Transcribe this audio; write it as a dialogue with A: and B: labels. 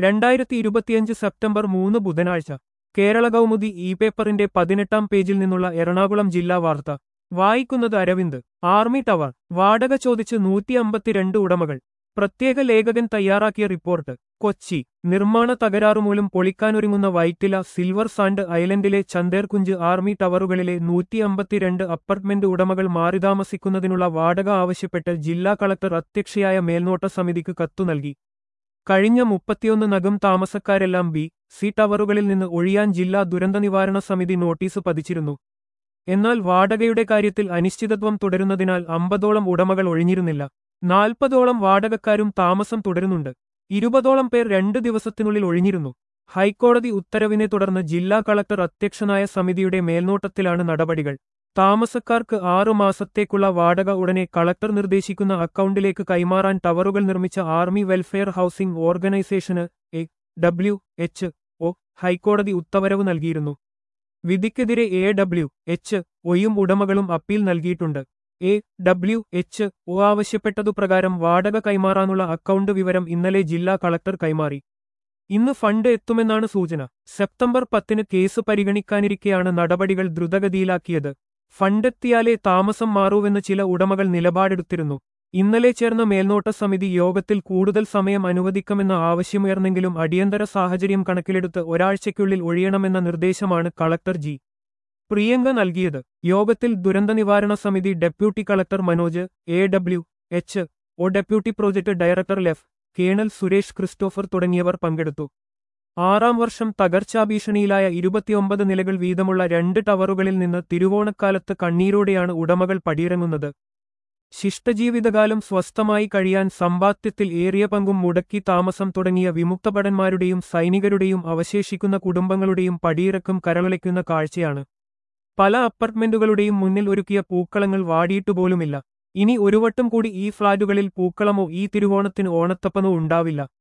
A: രണ്ടായിരത്തി ഇരുപത്തിയഞ്ച് സെപ്റ്റംബർ മൂന്ന് ബുധനാഴ്ച കേരള കൗമുദി ഇ പേപ്പറിന്റെ പതിനെട്ടാം പേജിൽ നിന്നുള്ള എറണാകുളം ജില്ലാ വാർത്ത വായിക്കുന്നത് അരവിന്ദ് ആർമി ടവർ വാടക ചോദിച്ച് നൂറ്റി അമ്പത്തിരണ്ട് ഉടമകൾ പ്രത്യേക ലേഖകൻ തയ്യാറാക്കിയ റിപ്പോർട്ട് കൊച്ചി നിർമ്മാണ തകരാറുമൂലം പൊളിക്കാനൊരുങ്ങുന്ന വൈറ്റില സിൽവർ സാൻഡ് ഐലൻഡിലെ ചന്ദേർകുഞ്ച് ആർമി ടവറുകളിലെ നൂറ്റി അമ്പത്തിരണ്ട് അപ്പാർട്ട്മെന്റ് ഉടമകൾ മാറിതാമസിക്കുന്നതിനുള്ള വാടക ആവശ്യപ്പെട്ട് ജില്ലാ കളക്ടർ അധ്യക്ഷയായ മേൽനോട്ട സമിതിക്ക് കത്തു നൽകി കഴിഞ്ഞ മുപ്പത്തിയൊന്ന് നഗം താമസക്കാരെല്ലാം ബി സി ടവറുകളിൽ നിന്ന് ഒഴിയാൻ ജില്ലാ ദുരന്ത നിവാരണ സമിതി നോട്ടീസ് പതിച്ചിരുന്നു എന്നാൽ വാടകയുടെ കാര്യത്തിൽ അനിശ്ചിതത്വം തുടരുന്നതിനാൽ അമ്പതോളം ഉടമകൾ ഒഴിഞ്ഞിരുന്നില്ല നാൽപ്പതോളം വാടകക്കാരും താമസം തുടരുന്നുണ്ട് ഇരുപതോളം പേർ രണ്ട് ദിവസത്തിനുള്ളിൽ ഒഴിഞ്ഞിരുന്നു ഹൈക്കോടതി ഉത്തരവിനെ തുടർന്ന് ജില്ലാ കളക്ടർ അധ്യക്ഷനായ സമിതിയുടെ മേൽനോട്ടത്തിലാണ് നടപടികൾ താമസക്കാർക്ക് ആറു മാസത്തേക്കുള്ള വാടക ഉടനെ കളക്ടർ നിർദ്ദേശിക്കുന്ന അക്കൗണ്ടിലേക്ക് കൈമാറാൻ ടവറുകൾ നിർമ്മിച്ച ആർമി വെൽഫെയർ ഹൌസിംഗ് ഓർഗനൈസേഷന് എ ഡബ്ല്യു എച്ച് ഒ ഹൈക്കോടതി ഉത്തരവ് നൽകിയിരുന്നു വിധിക്കെതിരെ എ ഡബ്ല്യു എച്ച് ഒയും ഉടമകളും അപ്പീൽ നൽകിയിട്ടുണ്ട് എ ഡബ്ല്യു എച്ച് ഒ ആവശ്യപ്പെട്ടതുപ്രകാരം വാടക കൈമാറാനുള്ള അക്കൗണ്ട് വിവരം ഇന്നലെ ജില്ലാ കളക്ടർ കൈമാറി ഇന്ന് ഫണ്ട് എത്തുമെന്നാണ് സൂചന സെപ്റ്റംബർ പത്തിന് കേസ് പരിഗണിക്കാനിരിക്കെയാണ് നടപടികൾ ദ്രുതഗതിയിലാക്കിയത് ഫണ്ടെത്തിയാലേ താമസം മാറൂവെന്ന് ചില ഉടമകൾ നിലപാടെടുത്തിരുന്നു ഇന്നലെ ചേർന്ന മേൽനോട്ട സമിതി യോഗത്തിൽ കൂടുതൽ സമയം അനുവദിക്കുമെന്ന ആവശ്യമുയർന്നെങ്കിലും അടിയന്തര സാഹചര്യം കണക്കിലെടുത്ത് ഒരാഴ്ചയ്ക്കുള്ളിൽ ഒഴിയണമെന്ന നിർദ്ദേശമാണ് കളക്ടർ ജി പ്രിയങ്ക നൽകിയത് യോഗത്തിൽ ദുരന്ത നിവാരണ സമിതി deputy collector Manoj A W H O deputy project director ലെഫ് കേണൽ സുരേഷ് ക്രിസ്റ്റോഫർ തുടങ്ങിയവർ പങ്കെടുത്തു ആറാം വർഷം തകർച്ചാഭീഷണിയിലായ ഇരുപത്തിയൊമ്പത് നിലകൾ വീതമുള്ള രണ്ട് ടവറുകളിൽ നിന്ന് തിരുവോണക്കാലത്ത് കണ്ണീരോടെയാണ് ഉടമകൾ പടിയിറങ്ങുന്നത് ശിഷ്ടജീവിതകാലം സ്വസ്ഥമായി കഴിയാൻ സമ്പാദ്യത്തിൽ ഏറിയ പങ്കും മുടക്കി താമസം തുടങ്ങിയ വിമുക്തഭടന്മാരുടെയും സൈനികരുടെയും അവശേഷിക്കുന്ന കുടുംബങ്ങളുടെയും പടിയിറക്കം കരളയ്ക്കുന്ന കാഴ്ചയാണ് പല അപ്പാർട്ട്മെന്റുകളുടെയും മുന്നിൽ ഒരുക്കിയ പൂക്കളങ്ങൾ വാടിയിട്ടുപോലുമില്ല ഇനി ഒരു വട്ടം കൂടി ഈ ഫ്ളാറ്റുകളിൽ പൂക്കളമോ ഈ തിരുവോണത്തിന് ഓണത്തപ്പനോ ഉണ്ടാവില്ല